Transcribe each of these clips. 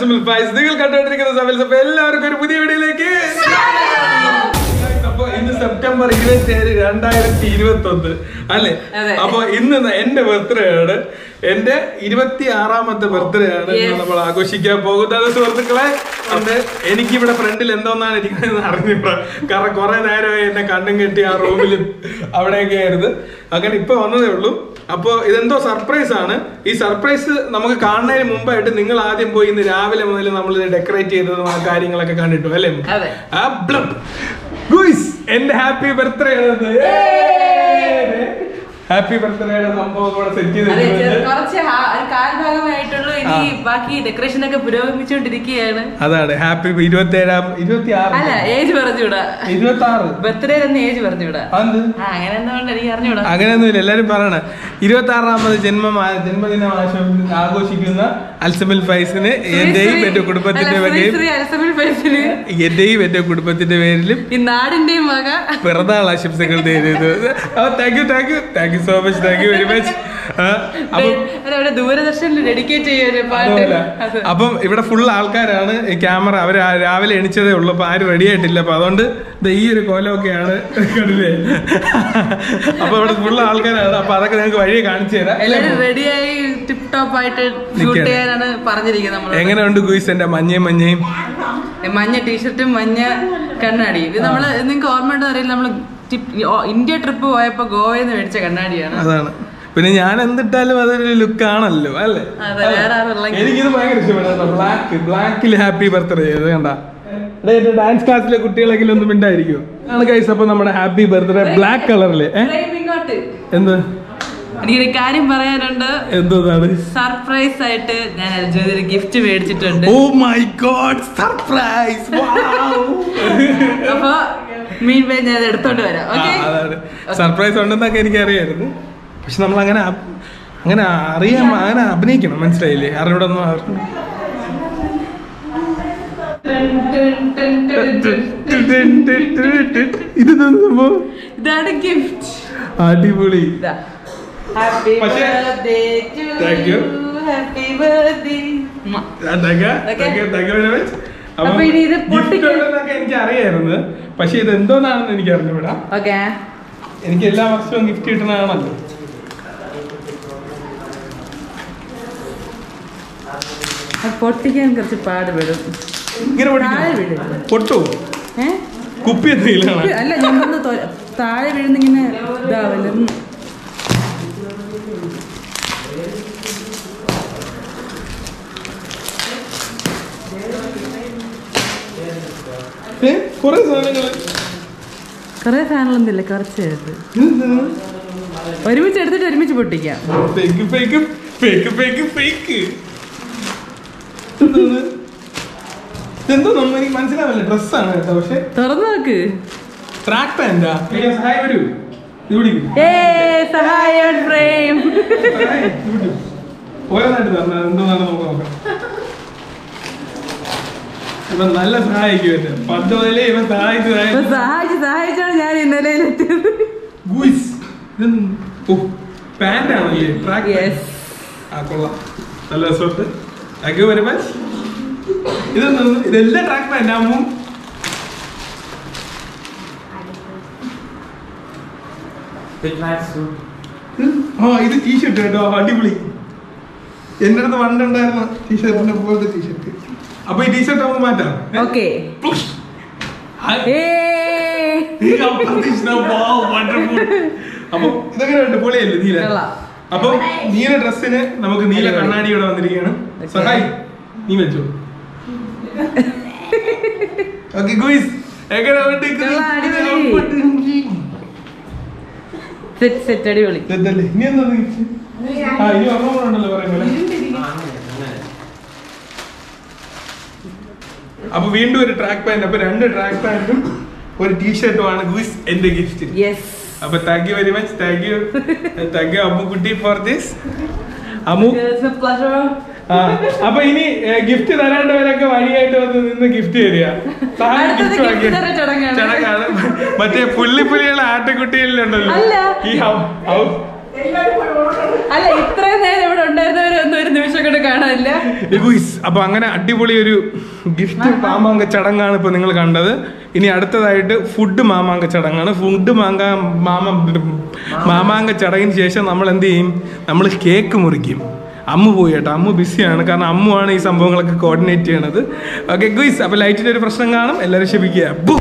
അൽസമിൽ ഫൈസ് നിങ്ങൾ കണ്ടുകൊണ്ടിരിക്കുന്ന സമയത്ത് അപ്പൊ എല്ലാവർക്കും ഒരു പുതിയ വീഡിയോയിലേക്ക് അപ്പൊ ഇന്ന് സെപ്റ്റംബർ ഇരുപത്തി ഏഴ് രണ്ടായിരത്തി ഇരുപത്തി ഒന്ന് അല്ലെ അതെ. അപ്പൊ ഇന്ന് ന- എന്റെ ബർത്ത്ഡേ ആണ് എന്റെ ഇരുപത്തി ആറാമത്തെ ബർത്ത്ഡേ ആണ് ഇന്ന് Yes. നമ്മൾ ആഘോഷിക്കാൻ പോകുന്നത് സുഹൃത്തുക്കളെ ഉണ്ട് എനിക്കിവിടെ ഫ്രണ്ടിൽ എന്തോന്നാണ് ഇരിക്കുന്നത് അറിഞ്ഞിപ്പോ കാരണം കുറെ നേരമായി എന്നെ കണ്ണും കെട്ടി ആ റൂമിലും അവിടെയൊക്കെ ആയിരുന്നു അങ്ങനെ ഇപ്പൊ വന്നതേ ഉള്ളൂ അപ്പൊ ഇതെന്തോ സർപ്രൈസ് ആണ് ഈ സർപ്രൈസ് നമുക്ക് കാണുന്നതിന് മുമ്പായിട്ട് നിങ്ങൾ ആദ്യം പോയി ഇന്ന് രാവിലെ മുതൽ നമ്മൾ ഡെക്കറേറ്റ് ചെയ്തതും ആ കാര്യങ്ങളൊക്കെ കണ്ടിട്ടു അല്ലേ അതെ. ആ ബ്ലം. ഗുയ്സ് എന്റെ ഹാപ്പി ബർത്ത്ഡേ ആണ് ഹാപ്പി ബർത്ത്ഡേയുടെ സംഭവം കൂടെ സെറ്റ് അതെ ചെറു- ചെയ്തിട്ടുണ്ട് കുറച്ച് ഹാ- ഒരു കാൽഭാഗമായിട്ടുള്ളൂ ഇനി ബാക്കി ഡെക്കറേഷൻ ഒക്കെ പുരോഗമിച്ചുകൊണ്ടിരിക്കുകയാണ് അതാണ് ഹാപ്പി ഇരുപത്തി ഏഴാം ഇരുപത്തി ആറ് അല്ല ഏജ് പറഞ്ഞുവിടാ ഇരുപത്തി ആറ് ബർത്ത്ഡേ എന്ന് ഏജ് പറഞ്ഞുവിടാ അതെന്ത് ആ അങ്ങനെ എന്തുകൊണ്ട് എനിക്ക് അറിഞ്ഞുവിടാ അങ്ങനെയൊന്നുമില്ല എല്ലാരും പറയണ ഇരുപത്തി ആറാമത് ജന്മം ആ- ജന്മദിനം ആശം- ആഘോഷിക്കുന്ന അൽസമിൽ ഫൈസിന് എന്റെയും എന്റെ കുടുംബത്തിന്റെ വകയും എന്റെയും എന്റെ കുടുംബത്തിന്റെ പേരിലും ഈ നാടിന്റെയും വക പിറന്നാൾ ആശംസകൾ നേരുന്നു thank you thank you thank you so much thank you very much അപ്പം അതവിടെ ദൂരദർശനിൽ ഡെഡിക്കേറ്റ് ചെയ്യൊരു പാട്ട് അതുപോലെ. അത്. അപ്പം ഇവിടെ ഫുൾ ആൾക്കാരാണ് ഈ ക്യാമറ അവർ രാവിലെ എണിച്ചതേ ഉള്ളൂ അപ്പൊ ആരും റെഡി ആയിട്ടില്ല അപ്പൊ അതുകൊണ്ട് ദേ ഈ ഒരു കോലമൊക്കെയാണ് കണ്ടില്ലേ അപ്പൊ ഇവിടെ ഫുൾ ആൾക്കാരാണ് അപ്പൊ അതൊക്കെ ഞങ്ങൾക്ക് വഴിയെ കാണിച്ചു തരാം എല്ലാരും റെഡിയായി ടിപ് ടോപ്പ് ആയിട്ട് ഷൂട്ട് നിൽക്കുകയാണ്. ചെയ്യാനാണ് പറഞ്ഞിരിക്കുന്നത് നമ്മൾ എങ്ങനെയുണ്ട് ഗുയിസ് എന്റെ മഞ്ഞയും മഞ്ഞയും മഞ്ഞ ടീഷർട്ടും മഞ്ഞ കണ്ണാടിയും ഇത് നമ്മള് നിങ്ങൾക്ക് ഓർമ്മ ഉണ്ടോ അറിയില്ല നമ്മള് ടിപ്- ഓ- ഇന്ത്യ ട്രിപ്പ് പോയപ്പോ ഗോവയിൽ നിന്ന് മേടിച്ച കണ്ണാടിയാണ് അതാണ് പിന്നെ ഞാൻ എന്തിട്ടാലും അതൊരു ലുക്ക് ആണല്ലോ അല്ലേ അതെ, വേറെ ആരുമില്ലെങ്കിൽ. എനിക്കിത് ഭയങ്കര ഇഷ്ടപ്പെട്ടു ബ്ലാക്ക് ബ്ലാക്കിൽ ഹാപ്പി ബർത്ത്ഡേ ചെയ്ത് കണ്ട ഡാൻസ് ക്ലാസ്സിലെ കുട്ടികളെങ്കിലും ഒന്നും മിണ്ടായിരിക്കും ആണ് കൈസ് അപ്പൊ നമ്മുടെ ഹാപ്പി ബർത്ത്ഡേ ബ്ലാക്ക് കളറില് ഇത്രയും ഇങ്ങോട്ട് എന്ത് എനിക്കൊരു കാര്യം പറയാനുണ്ട് എന്തോന്നാണ് സർപ്രൈസ് ആയിട്ട് ഞാൻ അൽജോദി ഒരു ഗിഫ്റ്റ് മേടിച്ചിട്ടുണ്ട് ഓ മൈ ഗോഡ് സർപ്രൈസ് അപ്പൊ മീൻ വേ ഞാൻ അത് എടുത്തോണ്ട് വരാം ഓക്കെ അതാണ് സർപ്രൈസ് ഉണ്ടെന്നൊക്കെ എനിക്ക് അറിയായിരുന്നു പക്ഷെ നമ്മൾ അങ്ങനെ അ- അങ്ങനെ അറിയാൻ അങ്ങനെ അഭിനയിക്കണം മനസ്സിലായില്ലേ ആരുടെ ഒന്നും അവർക്ക് ഇത് സംഭവം ഇതാണ് ഗിഫ്റ്റ് അടിപൊളി ഹാപ്പി പക്ഷേ- birthday to Thank you. Happy birthday അപ്പൊ ഇനി ഇത് പൊട്ടിക്ക- ഉണ്ടെന്നൊക്കെ എനിക്ക് അറിയായിരുന്നു പക്ഷെ ഇത് എന്തോന്നാണെന്ന് എനിക്ക് അറിഞ്ഞുകൂടാ ഓക്കെ എനിക്ക് എല്ലാ വർഷവും ഗിഫ്റ്റ് കിട്ടുന്നതാണല്ലോ പൊട്ടിക്കാൻ കുറച്ച് പാടുപെടും ഇങ്ങനെ താഴെ പൊട്ടിക്കണം വീഴരുത്. പൊട്ടോ ഏ കുപ്പി എന്തെങ്കിലാണ് അല്ല ഞാൻ പറഞ്ഞ തൊ- താഴെ വീഴുന്നിങ്ങനെ ഇതാവല്ലോ ഉം. കുറെ സാധനങ്ങള് കുറെ സാധനങ്ങളൊന്നുമില്ല കുറച്ച് എടുത്ത്. ഒരുമിച്ച് എടുത്തിട്ട് ഒരുമിച്ച് പൊട്ടിക്കാം fake fake fake fake fake ഇതെന്തോ നമ്മ എനിക്ക് മനസ്സിലാവില്ല ഡ്രസ്സാണ് കേട്ടോ പക്ഷെ തുറന്നു നോക്ക് ട്രാക്ക് പാൻറ്റാ സഹായം വരൂ ഇവിടെ ഇരിക്ക്. ഏ സഹായം ഫ്രെയിം സഹായം, ഇവിടെ ഇരിക്ക്. ഓരോന്നായിട്ട് തരണം എന്തോന്നാണ് നമുക്ക് നോക്കാം ഇവൻ നല്ല സഹായിക്കും എന്നെ പണ്ട് മുതലേ ഇവൻ സഹായിച്ചു സഹായിച്ചു സഹായിച്ച് സഹായിച്ചാണ് ഞാൻ ഇന്നലെ എത്തിയത് ഗുയിസ് ഓ പാൻറ്റാണല്ലേ ട്രാക്ക് യെസ് ആ കൊള്ളാം നല്ല രസമുണ്ട് താങ്ക് യു വെരി മച്ച് ഇതൊന്നും ഇതെല്ലാം ട്രാക്ക് പാൻറ് അമ്മു ആ ഇത് ടീഷർട്ട് കേട്ടോ അടിപൊളി എന്റെ അടുത്ത് പണ്ടുണ്ടായിരുന്ന ടീഷർട്ടിനെ പോലത്തെ ടീഷർട്ട് അപ്പൊ ഈ ടീഷർട്ട് നമുക്ക് മാറ്റാം ഏ? Okay push. ആ, ഏ ഈ അപ്രതീക്ഷിത, wow, wonderful. അപ്പൊ ഇതൊക്കെ ഉണ്ട് പൊളിയല്ലേ നീല കൊള്ളാം. അപ്പൊ നീല ഡ്രസ്സിന് നമുക്ക് നീല അടിപൊളി. കണ്ണാടി ഇവിടെ വന്നിരിക്കുകയാണ് Okay. സഹായി നീ വെച്ചോ ഓക്കെ ഗുയിസ് എങ്ങനെ ഉണ്ട് ഇത്? കൊള്ളാം, അടിപൊളി. സെറ്റ് സെറ്റ് അടിപൊളി ഇതല്ലേ? ഇനി എന്താ ഇത്? ആ ഇനി ഒരെണ്ണമുണ്ടല്ലോ പറയുന്നത് അപ്പൊ വീണ്ടും ഒരു ട്രാക്ക് പാന്റ് അപ്പൊ രണ്ട് ട്രാക്ക് പാന്റും ഒരു ടീഷർട്ടും ആണ് ഗുയിസ് എന്റെ ഗിഫ്റ്റ് യെസ് അപ്പൊ thank you very much thank you thank you Ammukutty for this Ammu pleasure ആ അപ്പൊ ഇനി ഗിഫ്റ്റ് തരേണ്ടവരൊക്കെ വഴിയായിട്ട് വന്ന് നിന്ന് ഗിഫ്റ്റ് തരിക സാധനം അടുത്തത് gift gift വാങ്ങിയ- തര ചടങ്ങാണ്. ചടങ്ങാണ് മറ്റേ പുള്ളിപ്പുലിയുള്ള ആട്ടുകുട്ടികളിലുണ്ടല്ലോ അല്ല. ഈ ഹൗ- ഹൗ- അല്ല ഇത്രയും നേരം ഇവിടെ ഉണ്ടായിരുന്നവരൊന്നും ഒരു നിമിഷം കൊണ്ട് കാണാനില്ല ഗുയ്സ് അപ്പൊ അങ്ങനെ അടിപൊളി ഒരു ഗിഫ്റ്റ് മാമാങ്ക ചടങ്ങാണ് ഇപ്പൊ നിങ്ങൾ കണ്ടത് ഇനി അടുത്തതായിട്ട് ഫുഡ് മാമാങ്ക ചടങ്ങാണ് ഫുഡ് മാങ്ക മാമ മാമാങ്ക ചടങ്ങിന് ശേഷം നമ്മൾ എന്ത് ചെയ്യും നമ്മൾ കേക്ക് മുറിക്കും അമ്മു പോയി കേട്ടോ അമ്മു ബിസിയാണ് കാരണം അമ്മുവാണ് ഈ സംഭവങ്ങളൊക്കെ കോർഡിനേറ്റ് ചെയ്യണത് ഓക്കെ ഗുയ്സ് അപ്പൊ ലൈറ്റിന്റെ ഒരു പ്രശ്നം കാണും എല്ലാവരും ക്ഷമിക്കുക ബു.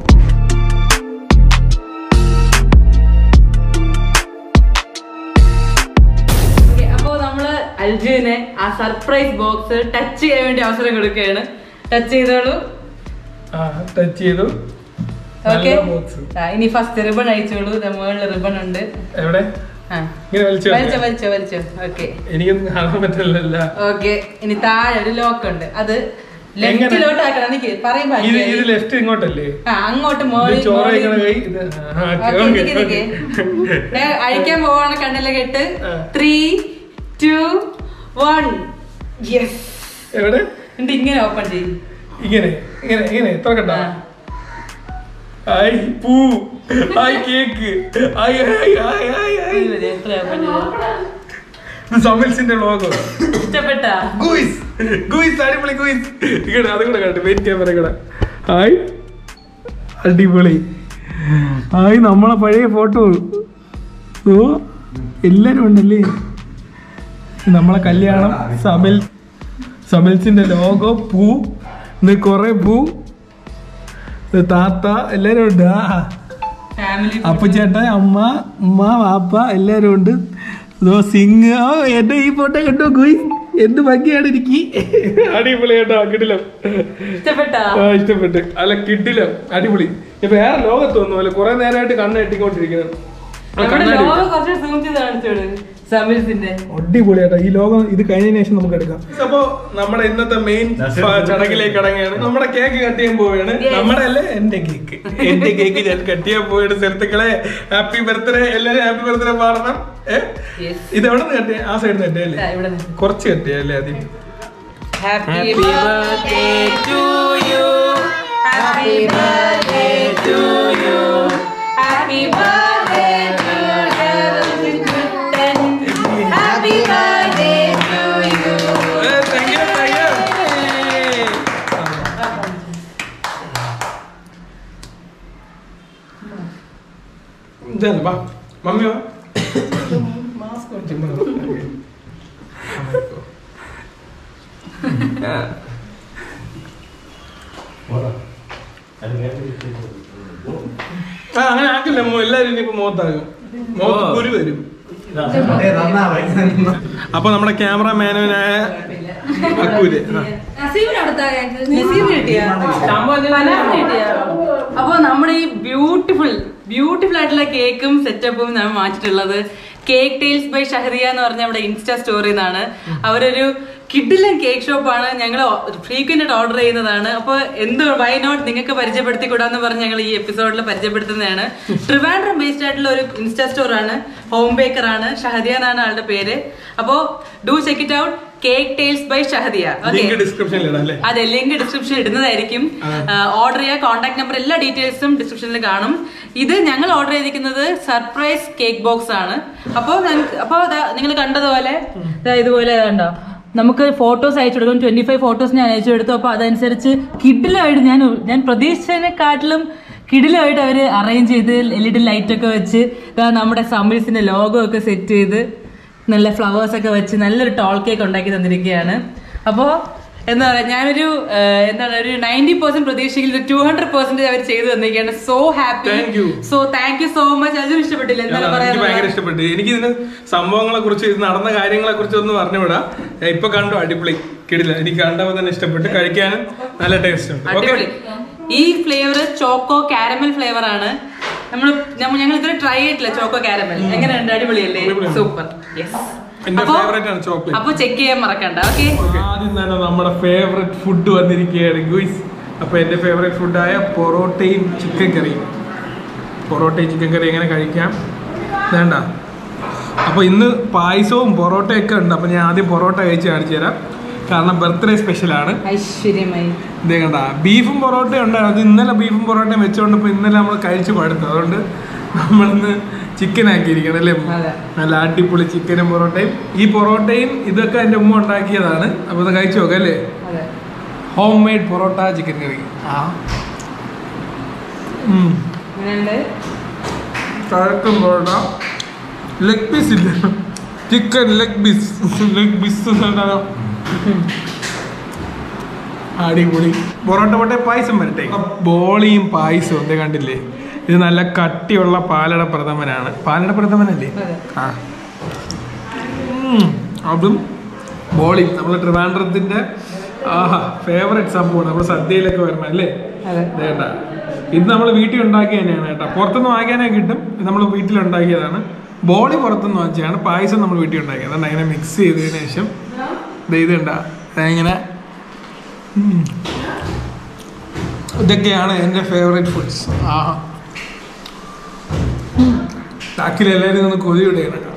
Okay, അപ്പോ നമ്മള് അൽജുവിനെ ആ സർപ്രൈസ് ബോക്സ് ടച്ച് ചെയ്യാൻ വേണ്ടി അവസരം കൊടുക്കുകയാണ് ടച്ച് ചെയ്തോളൂ ആ ടച്ച് ചെയ്തു ഓക്കെ നല്ല box. ഇനി ഫസ്റ്റ് റിബൺ അയച്ചോളൂ മുകളിൽ റിബൺ ഉണ്ട് എവിടെ ആ. ഇങ്ങനെ വലിച്ചു വലിച്ചോ വലിച്ചോ വലിച്ചോ ഓക്കെ എനിക്കൊന്നും കാണാൻ പറ്റില്ലല്ല ഓക്കെ ഇനി താഴെ ഒരു ലോക്ക് ഉണ്ട് അത് എങ്ങനെ? ലെഫ്റ്റിലോട്ട് ആക്കണം എനിക്ക് പറയുമ്പോ ഇത് ഇത് ലെഫ്റ്റ് ഇങ്ങോട്ടല്ലേ ആ അങ്ങോട്ട് ഇത് മോളിൽ ചോറ് മോളിൽ കഴിക്കണ കൈ ഇത് ആ, ഓക്കേ, ഓക്കേ, നിക്ക് നിക്ക്. ഓക്കേ. ഞാൻ അഴിക്കാൻ പോവാണ് കണ്ണിലെ കെട്ട് ആ. ത്രീ ടു വൺ യെസ് എവിടെ എന്നിട്ട് ഇങ്ങനെ ഓപ്പൺ ചെയ്യും ഇങ്ങനെ ഇങ്ങനെ ഇങ്ങനെ തുറക്കണ്ട ആ. ഹായ് പൂ hi cake hi hi hi hi hi എത്ര ഓപ്പൺ ചെയ്തു ഇത് സമിൽസിന്റെ ലോഗോ ഇഷ്ടപ്പെട്ട ഗുയിസ് ഗുയിസ് അടിപൊളി ഗുയിസ് ഇങ്ങനെ അതും കൂടെ കണ്ടു വെയിറ്റ് ക്യാമറ കൂടെ ഹായ് അടിപൊളി ഹായ് നമ്മളെ പഴയ ഫോട്ടോ ഓ എല്ലാരും ഉണ്ടല്ലേ നമ്മളെ കല്യാണം സമിൽ സമിൽസിന്റെ ലോഗോ പൂ ഇത് കൊറേ പൂ ഇത് താത്ത എല്ലാരും ഉണ്ട് ആ ഫാമിലി അപ്പച്ചേട്ടൻ അമ്മ ഉമ്മ വാപ്പ എല്ലാരും ഉണ്ട് ഇതോ സിംഗ് ഓ എന്റെ ഈ ഫോട്ടോ കണ്ടോ കുയി എന്ത് ഭംഗിയാണ് എനിക്ക് അടിപൊളി കേട്ടോ കിടിലം ഇഷ്ടപ്പെട്ട ആ, ഇഷ്ടപ്പെട്ട് അല്ല കിടിലം അടിപൊളി ഇപ്പൊ വേറെ ലോകത്തൊന്നും അല്ല കുറെ നേരമായിട്ട് കണ്ണ് എട്ടിക്കൊണ്ടിരിക്കുന്നത് ആ, നമ്മുടെ കണ്ണാടി ലോകം കുറച്ച് സൂം ചെയ്ത് കാണിച്ചോട് സമീസിന്റെ അടിപൊളിയാട്ടോ ഈ ലോകം ഇത് കഴിഞ്ഞതിന് ശേഷം നമുക്ക് എടുക്കാം അപ്പോ നമ്മുടെ ഇന്നത്തെ മെയിൻ ചടങ്ങിലേക്ക് അടങ്ങുകയാണ് നമ്മുടെ കേക്ക് കട്ട് ചെയ്യാൻ പോവുകയാണ് Yes. നമ്മുടെ അല്ലേ എന്റെ കേക്ക് എന്റെ കേക്ക് ഞാൻ കട്ട് ചെയ്യാൻ പോവുകയാണ് സുഹൃത്തുക്കളെ ഹാപ്പി ബർത്ത്ഡേ എല്ലാരും ഹാപ്പി ബർത്ത്ഡേ പാടണം ഏ Yes. ഇത് എവിടെ നിന്ന് കട്ട് ചെയ്യാം ആ സൈഡിൽ നിന്ന് അല്ലേ ദാ ഇവിടെ നിന്ന്. കുറച്ച് കട്ട് ചെയ്യാം അല്ലേ ആദ്യം Happy birthday to you. Happy birthday to you. Happy birthday to you. Happy birthday to you. ഏ, thank you, thank you. ഇതല്ല വാ മമ്മി വാ ചുമ്മാ വാ. ആ അങ്ങനെ ആക്കില്ല മോ എല്ലാരും ഇനിയിപ്പോ മുഖത്താകും മുഖത്ത് കുരു വരും അപ്പൊ നമ്മുടെ ക്യാമറമാനായ അക്കൂര് ആ. നസീബ് കിട്ടിയാ? പനാറിന് കിട്ടിയാ? അപ്പൊ നമ്മുടെ ഈ ബ്യൂട്ടിഫുൾ ബ്യൂട്ടിഫുൾ ആയിട്ടുള്ള കേക്കും സെറ്റപ്പും നമ്മൾ വാങ്ങിച്ചിട്ടുള്ളത് കേക്ക് ടൈൽസ് ബൈ ഷഹറിയ എന്ന് പറഞ്ഞ നമ്മുടെ ഇൻസ്റ്റാ സ്റ്റോറിൽ നിന്നാണ് അവരൊരു കിഡിലൻ കേക്ക് ഷോപ്പാണ് ഞങ്ങൾ ഫ്രീക്വന്റ് ആയിട്ട് ഓർഡർ ചെയ്യുന്നതാണ് അപ്പോൾ എന്ത് വൈ നോട്ട് നിങ്ങൾക്ക് പരിചയപ്പെടുത്തി കൂടാന്ന് പറഞ്ഞ് ഞങ്ങൾ ഈ എപ്പിസോഡിൽ പരിചയപ്പെടുത്തുന്നതാണ് ട്രിവാൻഡ്രം ബേസ്ഡ് ആയിട്ടുള്ള ഒരു ഇൻസ്റ്റാ സ്റ്റോർ ആണ് ഹോം ബേക്കർ ആണ് ഷഹദിയ എന്നാണ് ആളുടെ പേര് അപ്പോ do check it out cake tales by Shahadiya link okay ഡിസ്ക്രിപ്ഷനിൽ ഇടാം അല്ലേ അതെ ലിങ്ക് ഡിസ്ക്രിപ്ഷനിൽ ഇടുന്നതായിരിക്കും ഓർഡർ ചെയ്യുക കോൺടാക്ട് നമ്പർ എല്ലാ ഡീറ്റെയിൽസും ഡിസ്ക്രിപ്ഷനിൽ കാണും ഇത് ഞങ്ങൾ ഓർഡർ ചെയ്തിരിക്കുന്നത് സർപ്രൈസ് കേക്ക് ബോക്സ് ആണ് അപ്പോൾ അപ്പോൾ നിങ്ങൾ കണ്ടതുപോലെ ദാ ഇതുപോലെ കണ്ടോ നമുക്ക് ഫോട്ടോസ് അയച്ചു കൊടുക്കും ട്വന്റി ഫൈവ് ഫോട്ടോസ് ഞാൻ അയച്ചു കൊടുത്തു അപ്പോൾ അതനുസരിച്ച് കിഡിലായിട്ട് ഞാൻ ഞാൻ പ്രതീക്ഷിച്ചതിനെക്കാട്ടിലും കിഡിലായിട്ട് അവർ അറേഞ്ച് ചെയ്ത് എൽ ഇ ഡി ലൈറ്റ് ഒക്കെ വെച്ച് ദാ നമ്മുടെ സമിൽസിന്റെ ലോഗോ ഒക്കെ സെറ്റ് ചെയ്ത് നല്ല ഫ്ലവേഴ്സ് ഒക്കെ വെച്ച് നല്ലൊരു ടോൾ കേക്ക് ഉണ്ടാക്കി തന്നിരിക്കുകയാണ് അപ്പോൾ എന്താ പറയാ ഞാനൊരു ആ, എന്താണ് ഒരു നയൻറ്റി പെർസെന്റ് പ്രതീക്ഷയിൽ ടു ഹൺഡ്രഡ് പെർസെന്റേജ് അവർ ചെയ്തു തന്നിരിക്കുകയാണ് so happy Thank you. So thank you so much അതും ഇഷ്ടപ്പെട്ടില്ല എന്താണ് എനിക്ക് ഭയങ്കര പറയാ ഇഷ്ടപ്പെട്ടു എനിക്ക് ഇതിന് സംഭവങ്ങളെ കുറിച്ച് ഇത് നടന്ന കാര്യങ്ങളെ കുറിച്ച് ഒന്ന് പറഞ്ഞുവിടാ ഞാൻ ഇപ്പൊ കണ്ടു അടിപൊളി കിടില്ല എനിക്ക് കണ്ടപ്പോ തന്നെ ഇഷ്ടപ്പെട്ടു കഴിക്കാനും നല്ല ടേസ്റ്റ് ഉണ്ട് ഓക്കെ അടിപൊളി ഈ ഫ്ലേവർ ചോക്കോ കാരമൽ ഫ്ലേവർ ആണ് നമ്മൾ ഞങ്ങൾ ഇതുവരെ ട്രൈ ചെയ്തിട്ടില്ല ചോക്കോ കാരമൽ എങ്ങനെയുണ്ട് അടിപൊളിയല്ലേ അടിപൊളിയാണ്. സൂപ്പർ യെസ് എന്റെ ഫേവറേറ്റ് ആണ് ചോക്ലേറ്റ് അപ്പൊ ചെക്ക് ചെയ്യാൻ മറക്കണ്ട ഓക്കെ ആദ്യം തന്നെ നമ്മുടെ ഫേവറേറ്റ് ഫുഡ് വന്നിരിക്കുകയാണ് ഗുയ്സ് അപ്പൊ എന്റെ ഫേവറേറ്റ് ഫുഡായ പൊറോട്ടയും ചിക്കൻ കറിയും പൊറോട്ടയും ചിക്കൻ കറി എങ്ങനെ കഴിക്കാം വേണ്ട അപ്പൊ ഇന്ന് പായസവും പൊറോട്ടയൊക്കെ ഉണ്ട് അപ്പൊ ഞാൻ ആദ്യം പൊറോട്ട കഴിച്ച് കാണിച്ചു തരാം കാരണം ബർത്ത്ഡേ സ്പെഷ്യലാണ് ഐശ്വര്യമായി ഇതേ കണ്ട ബീഫും പൊറോട്ടയും ഉണ്ടായിരുന്നു അത് ഇന്നലെ ബീഫും പൊറോട്ടയും വെച്ചുകൊണ്ട് ഇപ്പൊ ഇന്നലെ നമ്മൾ കഴിച്ച് പടുത്തു അതുകൊണ്ട് നമ്മളിന്ന് ചിക്കൻ ആക്കിയിരിക്കണം അല്ലേ അതെ. നല്ല അടിപൊളി ചിക്കനും പൊറോട്ടയും ഈ പൊറോട്ടയും ഇതൊക്കെ എൻ്റെ ഉമ്മ ഉണ്ടാക്കിയതാണ് അപ്പോൾ ഇത് കഴിച്ചു നോക്കാം അല്ലേ അതെ home made parotta chicken curry ആ ഉം. ഇങ്ങനെയുണ്ട് കഴക്കും പൊറോട്ട ലെഗ് പീസ് ഇല്ല chicken leg piece leg piece അടിപൊളി പൊറോട്ട പൊട്ടെ പായസം വരട്ടെ ബോളിയും പായസവും എന്തേ കണ്ടില്ലേ ഇത് നല്ല കട്ടിയുള്ള പാലട പ്രഥമനാണ് പാലട പ്രഥമനല്ലേ അതെ. ആ ഉം. അതും ബോളിയും നമ്മളെ ട്രിവാൻഡ്രത്തിന്റെ ആഹാ ഫേവറേറ്റ് സംഭവമാണ് നമ്മുടെ സദ്യയിലൊക്കെ വരണം അല്ലേ അതെ വേണ്ട ഇത് നമ്മൾ വീട്ടിൽ ഉണ്ടാക്കിയ തന്നെയാണ് കേട്ടോ പുറത്തുനിന്ന് വാങ്ങിക്കാനേ കിട്ടും ഇത് നമ്മൾ വീട്ടിൽ ഉണ്ടാക്കിയതാണ് ബോളി പുറത്തുനിന്ന് വാങ്ങിച്ചതാണ് പായസം നമ്മൾ വീട്ടിൽ ഉണ്ടാക്കിയത് അതുകൊണ്ട് അങ്ങനെ മിക്സ് ചെയ്തതിന് ശേഷം ദേ ഇത് ഉണ്ടാ ഇങ്ങനെ ഉം. ഇതൊക്കെയാണ് എൻ്റെ ഫേവറേറ്റ് ഫുഡ്സ് ആഹാ ബാക്കിൽ എല്ലാവരും ഒന്ന് കൊതി വിടുകയാണ് കേട്ടോ.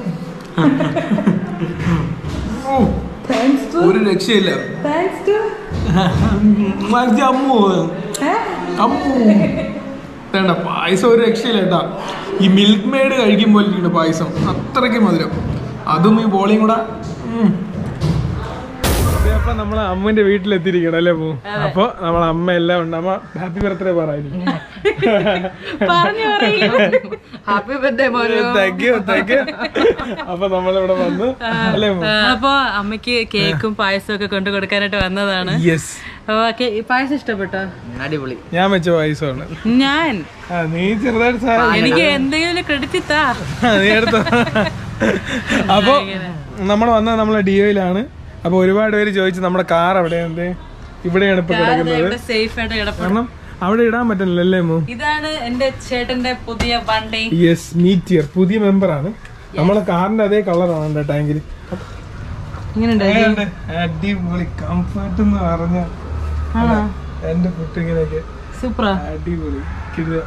ഓ, താങ്ക്സ് ടു ഒരു രക്ഷയില്ല താങ്ക്സ് ടു മറിച്ച് അമ്മു അമ്മു വേണ്ട പായസം ഒരു രക്ഷയില്ല കേട്ടാ ഈ മിൽക്ക് മെയ്ഡ് കഴിക്കുമ്പോൾ ഇരിക്കുന്ന പായസം അത്രയ്ക്ക് മധുരം അതും ഈ ബോളിയും കൂടെ ഉം. അപ്പൊ നമ്മളെ അമ്മന്റെ വീട്ടിലെത്തിയിരിക്കണം അല്ലേ പോ അപ്പൊ നമ്മളെ അമ്മ എല്ലാം ഉണ്ട് അമ്മ ഹാപ്പി ബർത്ത്ഡേ പറയാനും പറഞ്ഞു പറയൂ ഹാപ്പി ബർത്ത്ഡേ മോനു താങ്ക് യു താങ്ക് യു അപ്പൊ നമ്മളിവിടെ വന്ന് അല്ലേ അപ്പൊ അമ്മയ്ക്ക് കേക്കും പായസവും ഒക്കെ കൊണ്ടു കൊടുക്കാനായിട്ട് വന്നതാണ് യെസ് അപ്പൊ കേ- പായസം ഇഷ്ടപ്പെട്ടോ അടിപൊളി ഞാൻ വെച്ച പായസമാണ് ഞാൻ ആ നീ ചെറുതായിട്ട് സാ- എനിക്ക് എന്തെങ്കിലും ക്രെഡിറ്റ് താ ആ, നീ എടുത്തോ അപ്പൊ നമ്മൾ വന്നത് നമ്മളെ ഡിയോയിലാണ് അപ്പൊ ഒരുപാട് പേര് ചോദിച്ചു നമ്മുടെ കാർ എവിടെയാണ് ഇവിടെയാണ് ഇപ്പൊ കിടക്കുന്നത് സേഫ് ആയിട്ട് കിടപ്പുണ്ട് കാരണം അവിടെ ഇടാൻ പറ്റുന്നില്ല അല്ലേ മോ ഇതാണ് എന്റെ ചേട്ടന്റെ പുതിയ വണ്ടി യെസ് മീറ്റ് ഇയർ പുതിയ മെമ്പർ ആണ് നമ്മളെ കാറിന്റെ അതേ കളറാണ് എന്റെ ടാങ്കിൽ ഇങ്ങനെയുണ്ട് അടിപൊളി കംഫർട്ട് എന്ന് പറഞ്ഞ എന്റെ ഫുഡ് ഇങ്ങനെയൊക്കെ സൂപ്പറാ അടിപൊളി കിടുക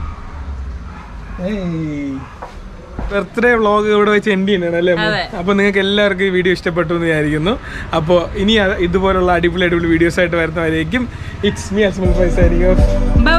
ബർത്ത്ഡേ വ്ളോഗ് ഇവിടെ വെച്ച് എൻഡ് ചെയ്യണം അല്ലേ അമ്മു? അതെ. അപ്പൊ നിങ്ങൾക്ക് എല്ലാവർക്കും ഈ വീഡിയോ ഇഷ്ടപ്പെട്ടു എന്ന് വിചാരിക്കുന്നു അപ്പോൾ ഇനി അ- ഇതുപോലുള്ള അടിപൊളി അടിപൊളി വീഡിയോസ് ആയിട്ട് വരുന്നവരേക്കും ഇറ്റ്സ് മീ അസ്മൽ ഫൈസ് ആയിരിക്കും ബൈ